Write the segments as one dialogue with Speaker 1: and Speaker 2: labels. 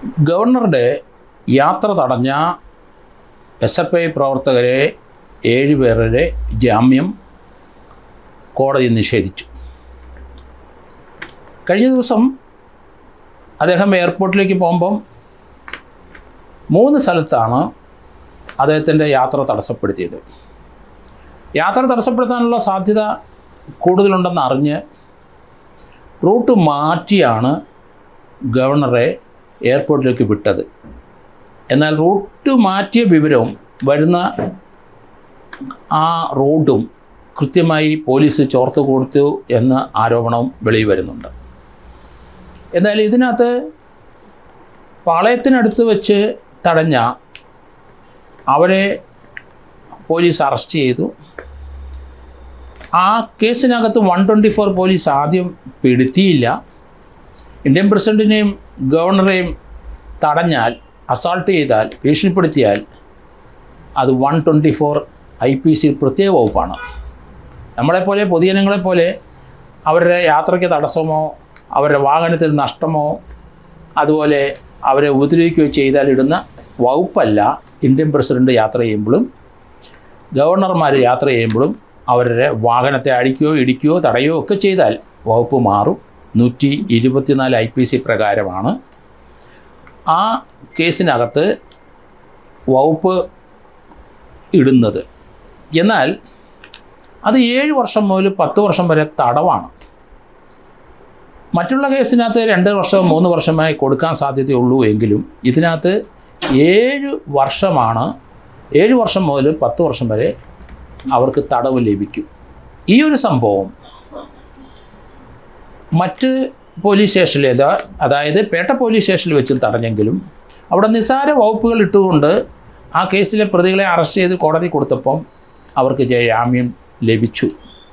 Speaker 1: ഗവർണറുടെ യാത്ര തടഞ്ഞ എസ് എഫ് ഐ പ്രവർത്തകരെ ഏഴുപേരുടെ ജാമ്യം കോടതി നിഷേധിച്ചു കഴിഞ്ഞ ദിവസം അദ്ദേഹം എയർപോർട്ടിലേക്ക് പോകുമ്പം മൂന്ന് സ്ഥലത്താണ് അദ്ദേഹത്തിൻ്റെ യാത്ര തടസ്സപ്പെടുത്തിയത് യാത്ര തടസ്സപ്പെടുത്താനുള്ള സാധ്യത കൂടുതലുണ്ടെന്ന് അറിഞ്ഞ് റൂട്ട് മാറ്റിയാണ് ഗവർണറെ എയർപോർട്ടിലേക്ക് വിട്ടത് എന്നാൽ റൂട്ട് മാറ്റിയ വിവരവും വരുന്ന ആ റോഡും കൃത്യമായി പോലീസ് ചോർത്ത് കൊടുത്തു എന്ന ആരോപണവും വെളിയിൽ വരുന്നുണ്ട് എന്നാൽ ഇതിനകത്ത് പാളയത്തിനടുത്ത് വെച്ച് തടഞ്ഞ അവരെ പോലീസ് അറസ്റ്റ് ചെയ്തു ആ കേസിനകത്ത് വൺ ട്വൻറ്റി ഫോർ പോലീസ് ആദ്യം പിടുത്തിയില്ല ഇന്ത്യൻ പ്രസിഡൻറ്റിനെയും ഗവർണറെയും തടഞ്ഞാൽ അസാൾട്ട് ചെയ്താൽ ഭീഷണിപ്പെടുത്തിയാൽ അത് one twenty four I P C പ്രത്യേക വകുപ്പാണ് നമ്മളെപ്പോലെ പൊതുജനങ്ങളെപ്പോലെ അവരുടെ യാത്രയ്ക്ക് തടസ്സമോ അവരുടെ വാഹനത്തിൽ നഷ്ടമോ അതുപോലെ അവരെ ഉപദ്രവിക്കുകയോ ചെയ്താൽ ഇടുന്ന വകുപ്പല്ല ഇന്ത്യൻ പ്രസിഡന്റ് യാത്ര ചെയ്യുമ്പോഴും ഗവർണർമാർ യാത്ര ചെയ്യുമ്പോഴും അവരുടെ വാഹനത്തെ അടിക്കുകയോ ഇടിക്കുകയോ തടയുകയോ ഒക്കെ ചെയ്താൽ വകുപ്പ് മാറും നൂറ്റി ഇരുപത്തിനാല് ഐ പി സി പ്രകാരമാണ് ആ കേസിനകത്ത് വകുപ്പ് ഇടുന്നത് എന്നാൽ അത് ഏഴ് വർഷം മുതൽ പത്ത് വർഷം വരെ തടവാണ് മറ്റുള്ള കേസിനകത്ത് രണ്ട് വർഷം മൂന്ന് വർഷമായി കൊടുക്കാൻ സാധ്യതയുള്ളൂ എങ്കിലും ഇതിനകത്ത് ഏഴ് വർഷമാണ് ഏഴ് വർഷം മുതൽ പത്ത് വർഷം വരെ അവർക്ക് തടവ് ലഭിക്കും ഈ ഒരു സംഭവം മറ്റ് പോലീസ് സ്റ്റേഷനിൽ ഏതാ- അതായത് പേട്ട പോലീസ് സ്റ്റേഷനിൽ വെച്ചും തടഞ്ഞെങ്കിലും അവിടെ നിസ്സാര വകുപ്പുകൾ ഇട്ടുകൊണ്ട് ആ കേസിലെ പ്രതികളെ അറസ്റ്റ് ചെയ്ത് കോടതി കൊടുത്തപ്പം അവർക്ക് ജാമ്യം ലഭിച്ചു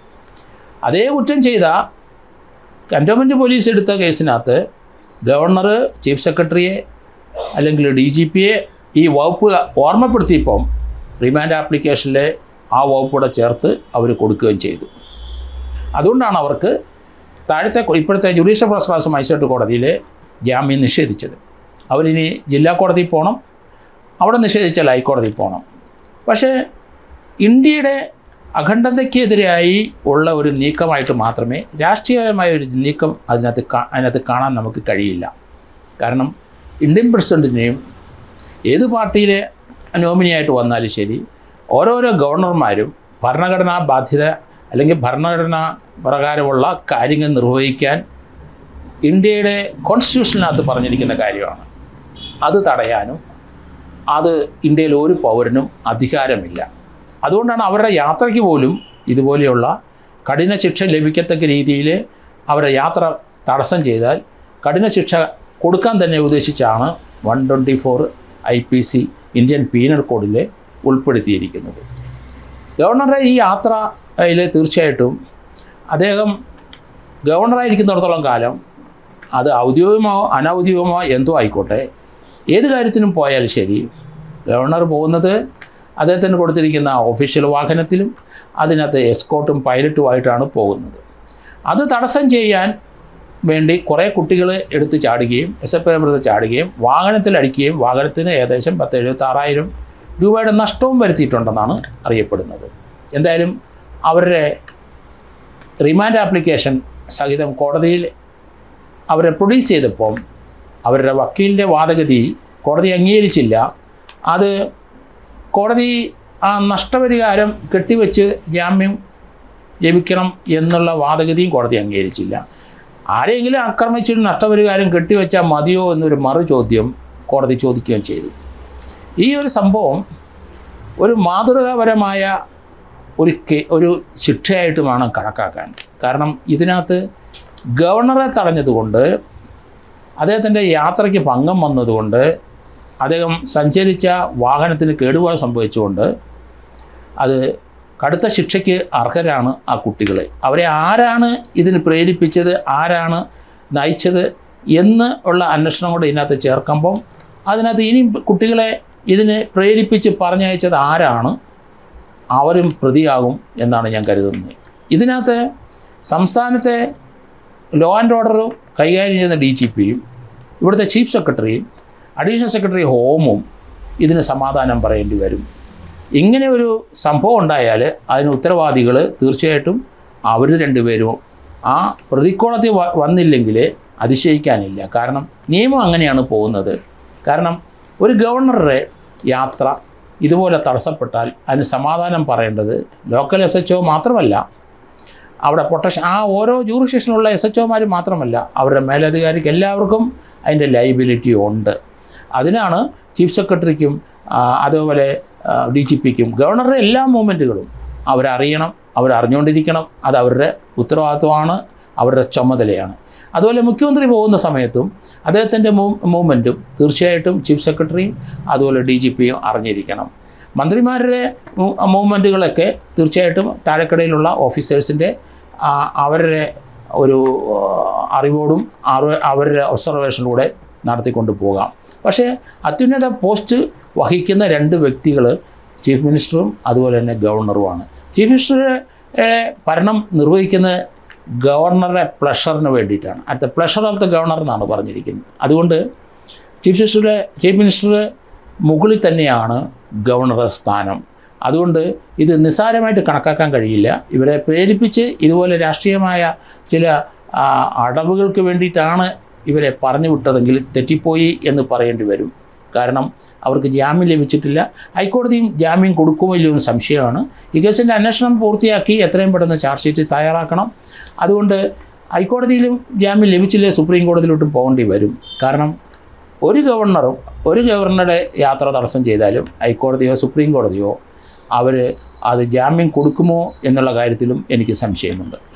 Speaker 1: അതേ കുറ്റം ചെയ്ത കൻറ്റോൺമെൻറ്റ് പോലീസ് എടുത്ത കേസിനകത്ത് ഗവർണർ ചീഫ് സെക്രട്ടറിയെ അല്ലെങ്കിൽ ഡി ജി പിയെ ഈ വകുപ്പ് ഓർമ്മപ്പെടുത്തിയപ്പം റിമാൻഡ് ആപ്ലിക്കേഷനിൽ ആ വകുപ്പൂടെ ചേർത്ത് അവർ കൊടുക്കുകയും ചെയ്തു അതുകൊണ്ടാണ് അവർക്ക് താഴത്തെ കൊ- ഇപ്പോഴത്തെ ജുഡീഷ്യൽ ഫസ്റ്റ് ക്ലാസ് മജിസ്ട്രേറ്റ് കോടതിയിൽ ജാമ്യം നിഷേധിച്ചത് അവരിനി ജില്ലാ കോടതിയിൽ പോകണം അവിടെ നിഷേധിച്ചാൽ ഹൈക്കോടതിയിൽ പോകണം പക്ഷേ ഇന്ത്യയുടെ അഖണ്ഡതയ്ക്കെതിരായി ഉള്ള ഒരു നീക്കമായിട്ട് മാത്രമേ രാഷ്ട്രീയപരമായ ഒരു നീക്കം അതിനകത്ത് കാ- അതിനകത്ത് കാണാൻ നമുക്ക് കഴിയില്ല കാരണം ഇന്ത്യൻ പ്രസിഡൻറ്റിനെയും ഏത് പാർട്ടിയിലെ നോമിനിയായിട്ട് വന്നാലും ശരി ഓരോരോ ഗവർണർമാരും ഭരണഘടനാ ബാധ്യത അല്ലെങ്കിൽ ഭരണഘടനാ പ്രകാരമുള്ള കാര്യങ്ങൾ നിർവഹിക്കാൻ ഇന്ത്യയുടെ കോൺസ്റ്റിറ്റ്യൂഷനകത്ത് പറഞ്ഞിരിക്കുന്ന കാര്യമാണ് അത് തടയാനും അത് ഇന്ത്യയിൽ ഒരു പൗരനും അധികാരമില്ല അതുകൊണ്ടാണ് അവരുടെ യാത്രയ്ക്ക് പോലും ഇതുപോലെയുള്ള കഠിന ശിക്ഷ ലഭിക്കത്തക്ക രീതിയിൽ അവരുടെ യാത്ര തടസ്സം ചെയ്താൽ കഠിന ശിക്ഷ കൊടുക്കാൻ തന്നെ ഉദ്ദേശിച്ചാണ് one twenty four I P C Indian penal കോഡിൽ ഉൾപ്പെടുത്തിയിരിക്കുന്നത് ഗവർണറുടെ ഈ യാത്രയിൽ തീർച്ചയായിട്ടും അദ്ദേഹം ഗവർണറായിരിക്കുന്നിടത്തോളം കാലം അത് ഔദ്യോഗികമോ അനൗദ്യോഗികമോ എന്തോ ആയിക്കോട്ടെ ഏത് കാര്യത്തിനും പോയാലും ശരി ഗവർണർ പോകുന്നത് അദ്ദേഹത്തിന് കൊടുത്തിരിക്കുന്ന ഒഫീഷ്യൽ വാഹനത്തിലും അതിനകത്ത് എസ്കോട്ടും പൈലറ്റുമായിട്ടാണ് പോകുന്നത് അത് തടസ്സം ചെയ്യാൻ വേണ്ടി കുറേ കുട്ടികൾ എടുത്ത് ചാടുകയും എസ് എഫ് എടുത്ത് ചാടുകയും വാഹനത്തിൽ അടിക്കുകയും വാഹനത്തിന് ഏകദേശം പത്ത് എഴുപത്താറായിരം രൂപയുടെ നഷ്ടവും വരുത്തിയിട്ടുണ്ടെന്നാണ് അറിയപ്പെടുന്നത് എന്തായാലും അവരുടെ റിമാൻഡ് ആപ്ലിക്കേഷൻ സഹിതം കോടതിയിൽ അവരെ പ്രൊഡ്യൂസ് ചെയ്തപ്പം അവരുടെ വക്കീലിൻ്റെ വാദഗതി കോടതി അംഗീകരിച്ചില്ല അത് കോടതി ആ നഷ്ടപരിഹാരം കെട്ടിവെച്ച് ജാമ്യം ലഭിക്കണം എന്നുള്ള വാദഗതിയും കോടതി അംഗീകരിച്ചില്ല ആരെങ്കിലും ആക്രമിച്ചിട്ട് നഷ്ടപരിഹാരം കെട്ടിവെച്ചാൽ മതിയോ എന്നൊരു മറു ചോദ്യം കോടതി ചോദിക്കുകയും ചെയ്തു ഈ ഒരു സംഭവം ഒരു മാതൃകാപരമായ ഒരു കെ ഒരു ശിക്ഷയായിട്ട് വേണം കണക്കാക്കാൻ കാരണം ഇതിനകത്ത് ഗവർണറെ തടഞ്ഞതുകൊണ്ട് അദ്ദേഹത്തിൻ്റെ യാത്രയ്ക്ക് ഭംഗം വന്നതുകൊണ്ട് അദ്ദേഹം സഞ്ചരിച്ച വാഹനത്തിന് കേടുപാട് സംഭവിച്ചുകൊണ്ട് അത് കടുത്ത ശിക്ഷയ്ക്ക് അർഹരാണ് ആ കുട്ടികൾ അവരെ ആരാണ് ഇതിന് പ്രേരിപ്പിച്ചത് ആരാണ് നയിച്ചത് എന്ന് ഉള്ള അന്വേഷണം കൂടെ ഇതിനകത്ത് ചേർക്കുമ്പം അതിനകത്ത് ഇനിയും കുട്ടികളെ ഇതിന് പ്രേരിപ്പിച്ച് പറഞ്ഞയച്ചത് ആരാണ് അവരും പ്രതിയാകും എന്നാണ് ഞാൻ കരുതുന്നത് ഇതിനകത്ത് സംസ്ഥാനത്തെ ലോ ആൻഡ് ഓർഡർ കൈകാര്യം ചെയ്യുന്ന ഡി ജി പിയും ഇവിടുത്തെ ചീഫ് സെക്രട്ടറിയും അഡീഷണൽ സെക്രട്ടറി ഹോമും ഇതിന് സമാധാനം പറയേണ്ടി വരും ഇങ്ങനെ ഒരു സംഭവം ഉണ്ടായാൽ അതിന് ഉത്തരവാദികൾ തീർച്ചയായിട്ടും അവർ രണ്ടുപേരും ആ പ്രതിക്കോളത്തിൽ വ- വന്നില്ലെങ്കിൽ അതിശയിക്കാനില്ല കാരണം നിയമം അങ്ങനെയാണ് പോകുന്നത് കാരണം ഒരു ഗവർണറുടെ യാത്ര ഇതുപോലെ തടസ്സപ്പെട്ടാൽ അതിന് സമാധാനം പറയേണ്ടത് ലോക്കൽ എസ് എച്ച് ഒ മാത്രമല്ല അവിടെ പൊട്ടേഷൻ ആ ഓരോ ജൂറിസ്ഡിക്ഷനിലുള്ള എസ് എച്ച് ഒമാർ മാത്രമല്ല അവരുടെ മേലധികാരിക്ക് എല്ലാവർക്കും അതിൻ്റെ ലൈബിലിറ്റി ഉണ്ട് അതിനാണ് ചീഫ് സെക്രട്ടറിക്കും ആ, അതേപോലെ ഡി ജി പിക്കും ഗവർണറുടെ എല്ലാ മൂവ്മെൻറ്റുകളും അവരറിയണം അവരറിഞ്ഞുകൊണ്ടിരിക്കണം അത് അവരുടെ ഉത്തരവാദിത്വമാണ് അവരുടെ ചുമതലയാണ് അതുപോലെ മുഖ്യമന്ത്രി പോകുന്ന സമയത്തും അദ്ദേഹത്തിൻ്റെ മൂവ് മൂവ്മെൻറ്റും തീർച്ചയായിട്ടും ചീഫ് സെക്രട്ടറിയും അതുപോലെ ഡി ജി പിയും അറിഞ്ഞിരിക്കണം മന്ത്രിമാരുടെ മൂ- മൂവ്മെൻറ്റുകളൊക്കെ തീർച്ചയായിട്ടും താഴെക്കടയിലുള്ള ഓഫീസേഴ്സിൻ്റെ അവരുടെ ഒരു ആ, അറിവോടും അറിവ് അവരുടെ ഒബ്സർവേഷനിലൂടെ നടത്തിക്കൊണ്ട് പോകാം പക്ഷേ അത്യുന്നത പോസ്റ്റ് വഹിക്കുന്ന രണ്ട് വ്യക്തികൾ ചീഫ് മിനിസ്റ്ററും അതുപോലെ തന്നെ ഗവർണറുമാണ് ചീഫ് മിനിസ്റ്ററുടെ ഏഹ്, ഭരണം നിർവഹിക്കുന്ന ഗവർണറുടെ പ്ലഷറിന് വേണ്ടിയിട്ടാണ് at the pleasure of the governor എന്നാണ് പറഞ്ഞിരിക്കുന്നത് അതുകൊണ്ട് ചീഫ് മിനിസ്റ്ററുടെ ചീഫ് മിനിസ്റ്ററുടെ മുകളിൽ തന്നെയാണ് ഗവർണറുടെ സ്ഥാനം അതുകൊണ്ട് ഇത് നിസ്സാരമായിട്ട് കണക്കാക്കാൻ കഴിയില്ല ഇവരെ പ്രേരിപ്പിച്ച് ഇതുപോലെ രാഷ്ട്രീയമായ ചില ആ, അടവുകൾക്ക് വേണ്ടിയിട്ടാണ് ഇവരെ പറഞ്ഞു വിട്ടതെങ്കിൽ തെറ്റിപ്പോയി എന്ന് പറയേണ്ടി വരും കാരണം അവർക്ക് ജാമ്യം ലഭിച്ചിട്ടില്ല ഹൈക്കോടതിയും ജാമ്യം കൊടുക്കുമോ ഇല്ലയോ എന്ന് സംശയമാണ് ഈ കേസിൻ്റെ അന്വേഷണം പൂർത്തിയാക്കി എത്രയും പെട്ടെന്ന് ചാർജ് ഷീറ്റ് തയ്യാറാക്കണം അതുകൊണ്ട് ഹൈക്കോടതിയിലും ജാമ്യം ലഭിച്ചില്ലേ സുപ്രീം കോടതിയിലോട്ടും പോകേണ്ടി വരും കാരണം ഒരു ഗവർണറും ഒരു ഗവർണറുടെ യാത്ര തടസ്സം ചെയ്താലും ഹൈക്കോടതിയോ സുപ്രീം കോടതിയോ അവർ അത് ജാമ്യം കൊടുക്കുമോ എന്നുള്ള കാര്യത്തിലും എനിക്ക് സംശയമുണ്ട്